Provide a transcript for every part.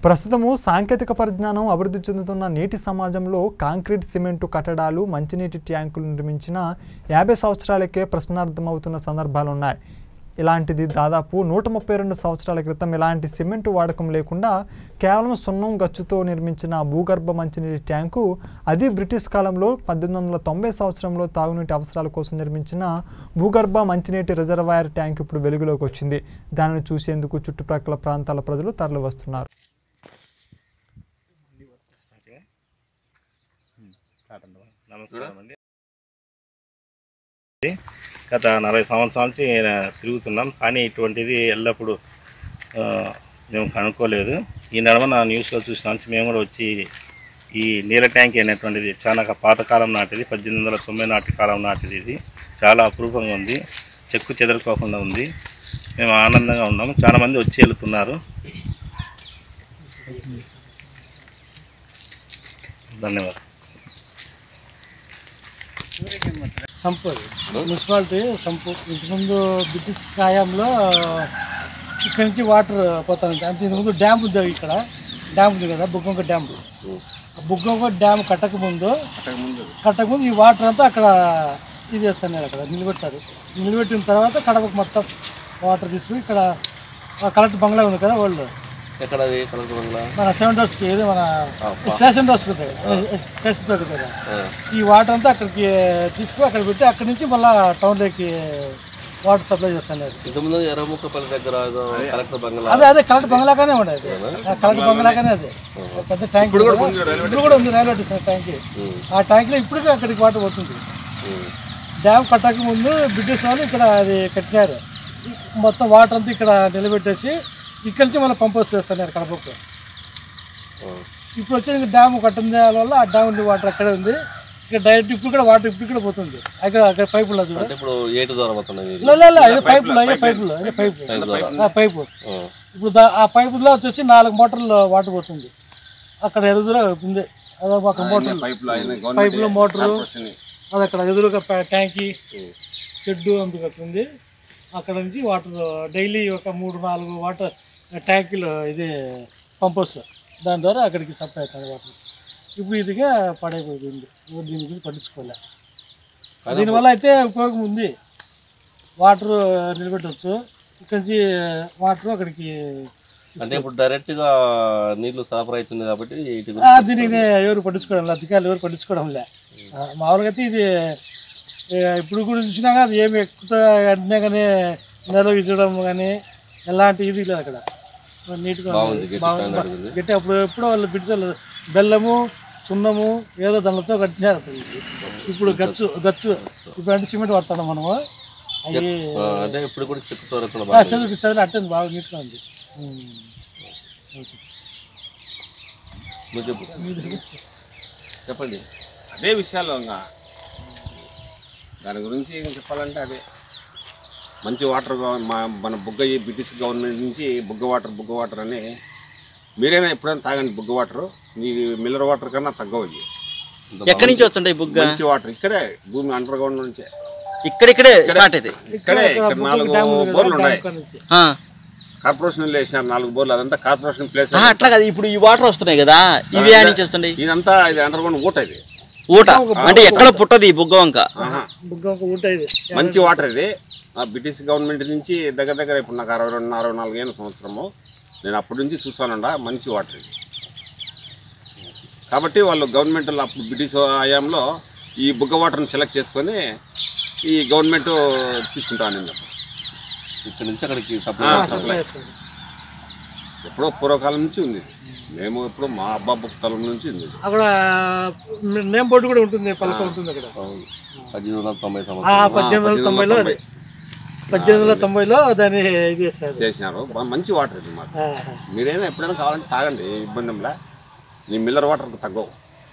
ప్రస్తుతము సాంకేతిక పరిజ్ఞానం అభివృద్ధి చెందుతున్న నీటి సమాజంలో కాంక్రీట్ సిమెంటు కట్టడాలు మంచినీటి ట్యాంకులు నిర్మించిన యాభై సంవత్సరాలకే ప్రశ్నార్థమవుతున్న సందర్భాలున్నాయి ఇలాంటిది దాదాపు నూట ముప్పై రెండు సంవత్సరాల క్రితం ఇలాంటి సిమెంటు వాడకం లేకుండా కేవలం సున్నం గచ్చుతో నిర్మించిన భూగర్భ మంచినీటి ట్యాంకు అది బ్రిటిష్ కాలంలో పద్దెనిమిది వందల తొంభై సంవత్సరంలో తాగునీటి అవసరాల కోసం నిర్మించిన భూగర్భ మంచినీటి రిజర్వాయర్ ట్యాంక్ ఇప్పుడు వెలుగులోకి వచ్చింది దానిని చూసేందుకు చుట్టుప్రక్కల ప్రాంతాల ప్రజలు తరలి వస్తున్నారు నమస్కారం అండి గత నలభై సంవత్సరాల నుంచి తిరుగుతున్నాం కానీ ఇటువంటిది ఎల్లప్పుడూ ఆ, మేము కనుక్కోలేదు ఈ నడమ నా న్యూస్లో చూసిన నుంచి మేము కూడా వచ్చి ఈ నీళ్ళ ట్యాంక్ అనేటువంటిది చాలా పాతకాలం నాటిది పద్దెనిమిది వందల తొంభై నాటి కాలం నాటిది ఇది చాలా అపురూపంగా ఉంది చెక్కు చెదరుకోకుండా ఉంది మేము ఆనందంగా ఉన్నాము చాలా మంది వచ్చి వెళ్తున్నారు ధన్యవాదాలు సంపు అది. మున్సిపాలిటీ సంపు ఇంతకుముందు బ్రిటిష్ కాయంలో ఇక్కడి నుంచి వాటర్ పోతానంటే అంతే ఇంతకుముందు డ్యామ్ ఉంది ఇక్కడ డ్యామ్ ఉంది కదా బుగ్గొంక డ్యామ్ ఆ బుగ్గొంక డ్యామ్ కట్టక ముందు కట్టక ముందు ఈ వాటర్ అంతా అక్కడ ఇది వేస్తున్నారు అక్కడ నిలబెట్టారు నిలబెట్టిన తర్వాత కడపకు మొత్తం వాటర్ తీసుకుని ఇక్కడ ఆ కలెక్టర్ బంగ్లా ఉంది కదా వాళ్ళు ఎక్కడ అది కలెక్టర్ బంగ్లా మన సెవెన్ డోర్స్కి ఏదో మన స్టేషన్ డోర్స్ కదా స్టేషన్ దగ్గర కదా ఈ వాటర్ అంతా అక్కడికి తీసుకుని అక్కడ పెట్టి అక్కడి నుంచి మళ్ళీ టౌన్లోకి వాటర్ సప్లై చేస్తున్నారు ఇంతకుముందు ఎర్రముక్కపల్లి దగ్గర ఏదో కలెక్టర్ బంగ్లా అదే అదే కలెక్టర్ బంగ్లాగానే ఉండేది ఆ కలెక్టర్ బంగ్లాగానే అదే పెద్ద ట్యాంక్ ఇప్పుడు కూడా ఉంది రైల్వే స్టేషన్ ట్యాంక్ ఆ ట్యాంక్లో ఇప్పటికీ అక్కడికి వాటర్ పోతుంది ఉమ్. డ్యామ్ కట్టక ముందు బ్రిటిష్ వాళ్ళు ఇక్కడ అది కట్టినారు మొత్తం వాటర్ అంతా ఇక్కడ నిలబెట్టేసి ఇక్కడి నుంచి మళ్ళీ పంప్ చేస్తున్నారు కడపకు ఇప్పుడు వచ్చేది డ్యామ్ కట్టిన వల్ల ఆ డ్యామ్ ఉంది వాటర్ అక్కడే ఉంది ఇక్కడ డైరెక్ట్ ఇప్పుడు కూడా వాటర్ ఇప్పుడు కూడా పోతుంది అక్కడ అక్కడ పైపులు అది అంటే ఇప్పుడు ఏటు ద్వారా పోతున్నాయి నీళ్ళు. లే, లే, లే, ఇది పైపులు అయ్యే పైపులు అయ్యే పైపు ఆ పైపు ఆ. ఇప్పుడు దా- ఆ పైపులో వచ్చేసి నాలుగు మోటార్లు వాటర్ పోతుంది అక్కడ ఎదురుగా ఉంది అదో ఒక మోటార్ పైపులో మోటారు అది అక్కడ ఎదురుగా ప- ట్యాంకీ షెడ్డు అందుకు అక్కడ ఉంది అక్కడ నుంచి వాటర్ డైలీ ఒక మూడు నాలుగు వాటర్ ట్యాంకులు ఇది పంపొచ్చు దాని ద్వారా అక్కడికి సప్లై అవుతుంది వాటర్ ఇప్పుడు ఇదిగా పడైపోయింది ఎవరు దీని గురించి పట్టించుకోలే దీనివల్ల అయితే ఉపయోగం ఉంది వాటర్ నిలబెట్టవచ్చు ఇక్కడి నుంచి వాటర్ అక్కడికి అంటే ఇప్పుడు డైరెక్ట్ గా నీళ్లు సరఫరా అవుతుంది కాబట్టి ఇటు ఆ, దీనిని ఎవరు పట్టించుకోవడం లేదు అధికారులు ఎవరు పట్టించుకోవడం లే ఆ, మామూలుగా అయితే ఇది ఏ, ఇప్పుడు కూడా చూసినా అది ఏమి ఎక్కువ వెంటనే కానీ నిర్వహించడం కానీ ఎలాంటి ఇది లేదు అక్కడ నీట్గా బాగుంది గట్టి స్టాండర్డ్ ఉంది గట్టి అప్పుడు ఎప్పుడో వాళ్ళు బిడ్డలు బెల్లము సున్నము ఏదో దానితో కట్టినారు అప్పుడు ఇది. ఇప్పుడు గచ్చు గచ్చు ఇప్పుడు అంటే సిమెంట్ వాడుతున్నాం మనము అవి ఆ, అంటే ఇప్పుడు కూడా చెక్కు చోరకుండా ఆ, బాగా చదువుకి చదివి అట్టంది బాగా నీట్గా ఉంది ఉమ్. నువ్వు చెప్పు చెప్పండి అదే విషయాలు ఇంకా దాని గురించి ఏం చెప్పాలంటే అదే మంచి వాటర్ గవ- మా మన బుగ్గ ఈ బ్రిటిష్ గవర్నమెంట్ నుంచి బుగ్గ వాటర్ బుగ్గ వాటర్ అని మీరైనా ఎప్పుడైనా తాగండి బుగ్గ వాటర్ మీ మిల్లర్ వాటర్ కన్నా తగ్గవు ఇవి. ఎక్కడి నుంచి వస్తుంటాయి బుగ్గ మంచి వాటర్ ఇక్కడే భూమి అండర్ గ్రౌండ్ నుంచే ఇక్కడిక్కడే స్టార్ట్ అయితే ఇక్కడే ఇక్కడ నాలుగు బోర్లు ఉన్నాయి ఇక్కడ నుంచి. కార్పొరేషన్ వేసినారు నాలుగు బోర్లు అదంతా కార్పొరేషన్ ప్లేస్ అట్లా కాదు ఇప్పుడు ఈ వాటర్ వస్తున్నాయి కదా ఇవి ఆ నుంచి వస్తున్నాయి ఇదంతా ఇది అండర్ గ్రౌండ్ ఊట ఇది ఊట అంటే ఎక్కడ పుట్టది ఈ బుగ్గ వంక ఆహా. బుగ్గ ఒక ఉంటుంది మంచి వాటర్ ఇది ఆ బ్రిటిష్ గవర్నమెంట్ నుంచి దగ్గర దగ్గర ఇప్పుడు నాకు అరవై రెండు అరవై నాలుగు ఏళ్ళ సంవత్సరము నేను అప్పటి నుంచి చూస్తానండ మంచి వాటర్ ఇది కాబట్టి వాళ్ళు గవర్నమెంట్ అప్పుడు బ్రిటిష్ హయాంలో ఈ బుగ్గ వాటర్ని సెలెక్ట్ చేసుకొని ఈ గవర్నమెంట్ తీసుకుంటా అనింది అప్పుడు. ఇక్కడ నుంచి అక్కడికి ఆ, సప్లై సప్లై ఎప్పుడో పూర్వకాలం నుంచి ఉంది ఇది. మేము ఎప్పుడో మా అబ్బా తలం నుంచి ఉంది ఇది. అక్కడ నేమ్ బోర్డు కూడా ఉంటుంది పలక ఉంటుంది అక్కడ పద్దెనిమిది వందల తొంభై ఆ సంవత్సరం పద్దెనిమిది వందల తొంభైలో అది పద్దెనిమిది వందల తొంభైలో దాన్ని ఇది చేస్తారు చేసినారు బా- మంచి వాటర్ ఇది మాకు ఆహా. మీరైనా ఎప్పుడైనా కావాలంటే తాగండి ఇబ్బంది ఏంలా నీ మిల్లర్ వాటర్కి తగ్గవు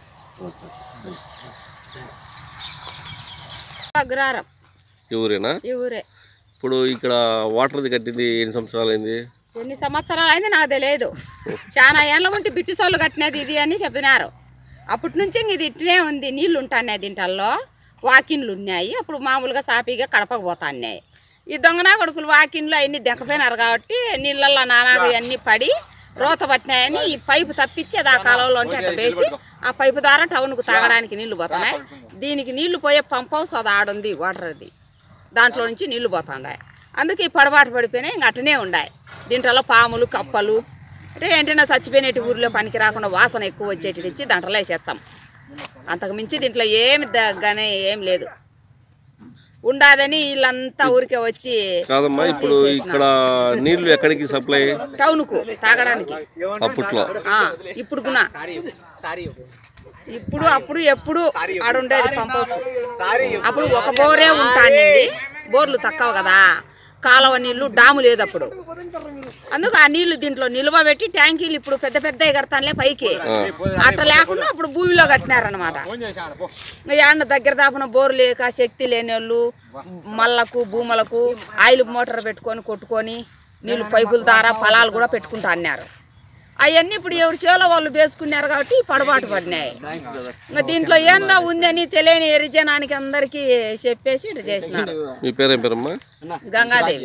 అగ్రహారం ఈ ఊరేనా ఈ ఊరే ఇప్పుడు ఇక్కడ వాటర్ది కట్టింది ఎన్ని సంవత్సరాలు అయింది ఎన్ని సంవత్సరాలు అయింది నాకు తెలియదు చాలా ఏళ్ళ ఉంటే బిట్టి సోళ్ళు కట్టినది ఇది అని చెప్పినారు అప్పటి నుంచి ఇంక ఇది ఇట్నే ఉంది నీళ్లు ఉంటాయి దీంట్లో వాకిన్లు ఉన్నాయి అప్పుడు మామూలుగా సాఫీగా కడపకు పోతాన్నాయి ఈ దొంగనా కొడుకులు వాకిన్లు అవన్నీ దెక్కపోయినారు కాబట్టి నీళ్ళల్లో నానాలు అన్నీ పడి రోత పట్టినాయని ఈ పైపు తప్పించి అది ఆ కాలంలో ఉంటే అట్లా వేసి ఆ పైపు ద్వారా టౌన్కు తాగడానికి నీళ్లు పోతున్నాయి దీనికి నీళ్లు పోయే పంప్ హౌస్ అది ఆడుంది వాటర్ అది దాంట్లో నుంచి నీళ్లు పోతుండాయి అందుకే ఈ పడబాటు పడిపోయినాయి ఇంక అట్టనే ఉన్నాయి దీంట్లో పాములు కప్పలు అంటే ఏంటంటే చచ్చిపోయినట్టు ఊరిలో పనికి రాకుండా వాసన ఎక్కువ వచ్చేటి తెచ్చి దాంట్లో వేసేస్తాం అంతకు మించి దీంట్లో ఏమి దగ్గనే ఏం లేదు ఉండాదని వీళ్ళంతా ఊరికే వచ్చి కాదమ్మా ఇప్పుడు ఇక్కడ నీళ్లు ఎక్కడికి సప్లై టౌన్కు తాగడానికి అప్పట్లో ఆ, ఇప్పుడు గుణ ఇప్పుడు అప్పుడు ఎప్పుడు ఆడుండేది పంపౌస్ అప్పుడు ఒక బోరే ఉంటానండి బోర్లు తక్కువ కదా కాలువ నీళ్లు డాము లేదు అప్పుడు అందుకు ఆ నీళ్లు దీంట్లో నిల్వ పెట్టి ట్యాంకీలు ఇప్పుడు పెద్ద పెద్ద కడతానులే పైకి అట్లా లేకుండా అప్పుడు భూమిలో కట్టినారనమాట యాన్న దగ్గర దాపున బోరు లేక శక్తి లేని వాళ్ళు మళ్ళకు భూములకు ఆయిల్ మోటార్ పెట్టుకొని కొట్టుకొని నీళ్లు పైపుల ద్వారా పొలాలు కూడా పెట్టుకుంటా అన్నారు అవన్నీ ఇప్పుడు ఎవరి చేలో వాళ్ళు వేసుకున్నారు కాబట్టి పడబాటు పడినాయి ఇంకా దీంట్లో ఏందో ఉందని తెలియని ఎరిజనానికి అందరికీ చెప్పేసి ఇటు చేసినారు మీ పేరేం పేరమ్మా గంగాదేవి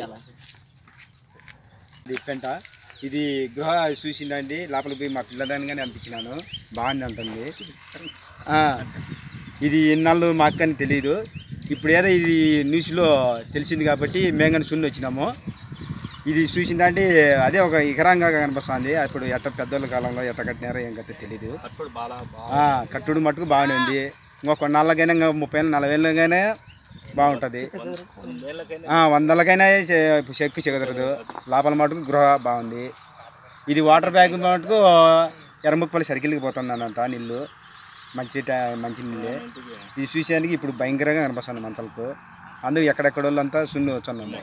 ఇది పెంట ఇది గృహ చూసిందండి లోపల పోయి మా పిల్లదాన్ని కానీ అనిపించినాను బాగుంది అంటుంది ఆ, ఇది ఇన్నాళ్ళు మా అక్కని తెలియదు ఇప్పుడు ఏదో ఇది న్యూస్లో తెలిసింది కాబట్టి మేము కానీ సున్ని వచ్చినాము ఇది చూసిందంటే అదే ఒక ఇకరంగా కనిపిస్తుంది అప్పుడు ఎట్ట పెద్దోళ్ళ కాలంలో ఎట్ట కట్టినారో ఏం కట్ట తెలియదు ఆ, కట్టుడు మట్టుకు బాగానే ఉంది ఇంకొక కొన్నాళ్ళకైనా ఇంకా ముప్పై ఏళ్ళు నలభై ఏళ్ళకైనా బాగుంటుంది ఆ, వందలకైనా చె- చెక్కు చెగదరదు లోపల మటుకు గృహ బాగుంది ఇది వాటర్ బ్యాగ్ మటుకు ఎర్రముక్కపల్లి సర్కిల్కి పోతుందనంట నీళ్ళు మంచి టా- మంచి నీళ్ళే ఇది చూసేందుకు ఇప్పుడు భయంకరంగా కనిపిస్తుంది మంచాలకు అందుకు ఎక్కడెక్కడ వాళ్ళంతా సున్ని వచ్చున్నాము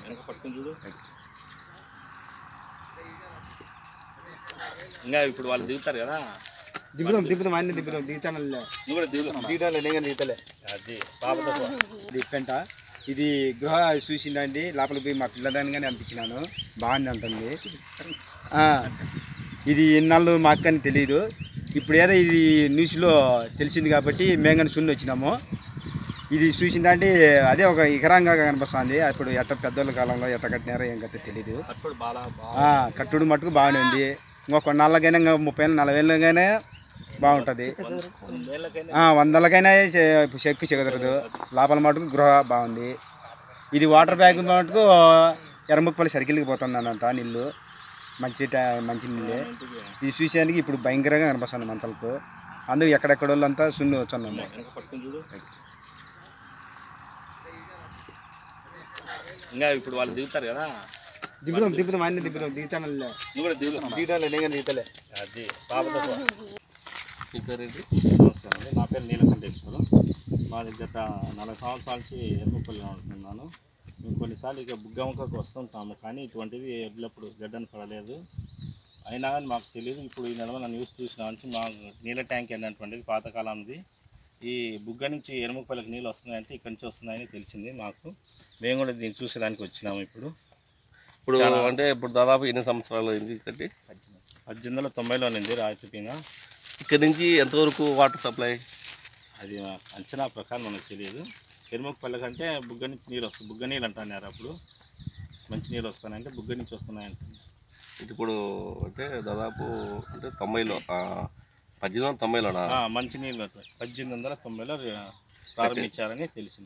ఇంకా ఇప్పుడు వాళ్ళు దిగుతారు కదా దిగుదాం దిగుదాం అన్ని దిగుదాం దిగుతాను నువ్వు కూడా దిగుతాం దిగుతాను నేను దిగుతలే అది పాపతో పో. ఇది పెంట ఇది గృహ చూసిందండి లోపల పోయి మా పిల్లదాన్ని కానీ అనిపించినాను బాగుంది అంటుంది ఆ, ఇది ఇన్నాళ్ళు మా అక్కని తెలియదు ఇప్పుడు ఏదో ఇది న్యూస్లో తెలిసింది కాబట్టి మేము కానీ సున్ని వచ్చినాము ఇది చూసిందంటే అదే ఒక ఇకరంగా కనిపిస్తుంది అప్పుడు ఎట్ట పెద్దోళ్ళ కాలంలో ఎట్ట కట్టినారో ఏం కట్ట తెలియదు ఆ, కట్టుడు మట్టుకు బాగానే ఉంది ఇంకొక కొన్నాళ్ళకైనా ఇంకా ముప్పై ఏళ్ళు నలభై ఏళ్ళకైనా బాగుంటుంది ఆ, వందలకైనా చె- చెక్కు చెగదరదు లోపల మటుకు గృహ బాగుంది ఇది వాటర్ బ్యాగ్ మటుకు ఎర్రముక్కపల్లి సర్కిల్కి పోతుందనంట నీళ్ళు మంచి టా- మంచి నీళ్ళే ఇది చూసేందుకు ఇప్పుడు భయంకరంగా కనిపిస్తుంది మంచాలకు అందుకు ఎక్కడెక్కడ వాళ్ళంతా సున్ని వచ్చున్నాము ఇంకా ఇప్పుడు వాళ్ళు దిగుతారు కదా దిగుదాం దిగుదాం అన్ని దిగుదాం దిగుతాను నువ్వు కూడా దిగుతాం దిగుతాను నేను దిగుతలే అది పాపతో పో. మీ పేరేంటి నమస్కారం అండి నా పేరు నీలకంఠేశ్వరం మాది గత నలభై సంవత్సరాల నుంచి ఎర్రపల్లిలో ఉంటున్నాను మేము కొన్నిసార్లు ఇక బుగ్గమ్మకకు వస్తుంటాము కానీ ఇటువంటిది ఎల్లప్పుడు గడ్డను పడలేదు అయినా కానీ మాకు తెలియదు ఇప్పుడు ఈ నడవ న్యూస్ చూసిన నుంచి మా నీళ్ళ ట్యాంక్ అనేటువంటిది పాతకాలంది ఈ బుగ్గ నుంచి ఎరుముపల్లికి నీళ్ళు వస్తున్నాయంటే ఇక్కడి నుంచి వస్తున్నాయని తెలిసింది మాకు మేము కూడా దీన్ని చూసేదానికి వచ్చినాము ఇప్పుడు ఇప్పుడు అంటే ఇప్పుడు దాదాపు ఎన్ని సంవత్సరాలు అయింది కట్టి పద్దెనిమిది వందల తొంభైలో ఉంది రాయచూపిగా ఇక్కడ నుంచి ఎంతవరకు వాటర్ సప్లై అది మా అంచనా ప్రకారం మనకు తెలియదు ఎరుముకపల్లి కంటే బుగ్గ నుంచి నీళ్ళు వస్తుంది బుగ్గ నీళ్ళు అంటున్నారు అప్పుడు మంచి నీళ్ళు వస్తున్నాయంటే బుగ్గ నుంచి వస్తున్నాయంట ఇప్పుడు అంటే దాదాపు అంటే తొంభైలో ఆ, పద్దెనిమిది వందల తొంభైలోనా ఆ, మంచి నీళ్ళు అట్లా. పద్దెనిమిది వందల తొంభైలో రి- ప్రారంభించారని తెలిసింది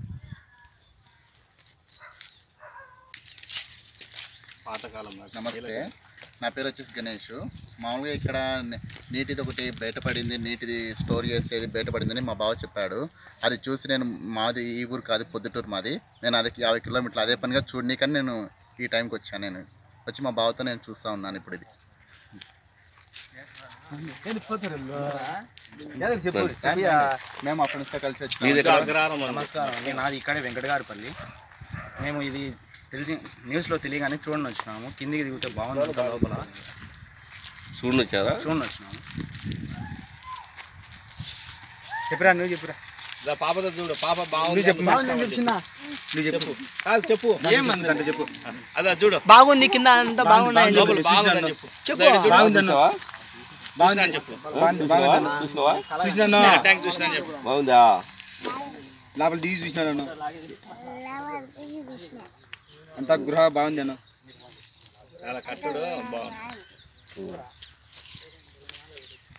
పాతకాలం నాటి నమస్తే నా పేరు వచ్చేసి గణేష్ మామూలుగా ఇక్కడ ని- నీటిది ఒకటి బయటపడింది నీటిది స్టోర్ చేసేది బయటపడిందని మా బావ చెప్పాడు అది చూసి నేను మాది ఈ ఊరు కాదు పొద్దుటూరు మాది నేను అది యాభై కిలోమీటర్లు అదే పనిగా చూడనీకని నేను ఈ టైంకి వచ్చాను నేను వచ్చి మా బావతో నేను చూస్తూ ఉన్నాను ఇప్పుడు ఇది మేము అప్పటి నుంచి కలిసి వచ్చినాం అగ్రహారం ఉంది. నమస్కారం అండి నాది ఇక్కడే వెంకటగారిపల్లి మేము ఇది తెలిసి న్యూస్లో తెలియగానే చూడండి వచ్చినాము కిందికి దిగితే బాగుంది అంతా లోపల చూడండి వచ్చారా చూడండి వచ్చినాము చెప్పరా నువ్వు చెప్పురా పాపతో చూడు పాప బాగుంది నువ్వు చెప్పు నువ్వు చెప్పు కాదు చెప్పు ఏమందంటే చెప్పు అదా చూడు బాగుంది కింద అంతా బాగున్నాయి లోపల బాగుందని చెప్పు బాగుందన్న చూసినా అని చెప్పు బాగుంది బాగుందన్న చూసినావా చూసినా ట్యాంక్ చూసినా అని చెప్పు బాగుందా లోపల దిగి చూసినాను అంతా గృహ బాగుంది అన్న చాలా కట్టుడు బాగుంది ఉం.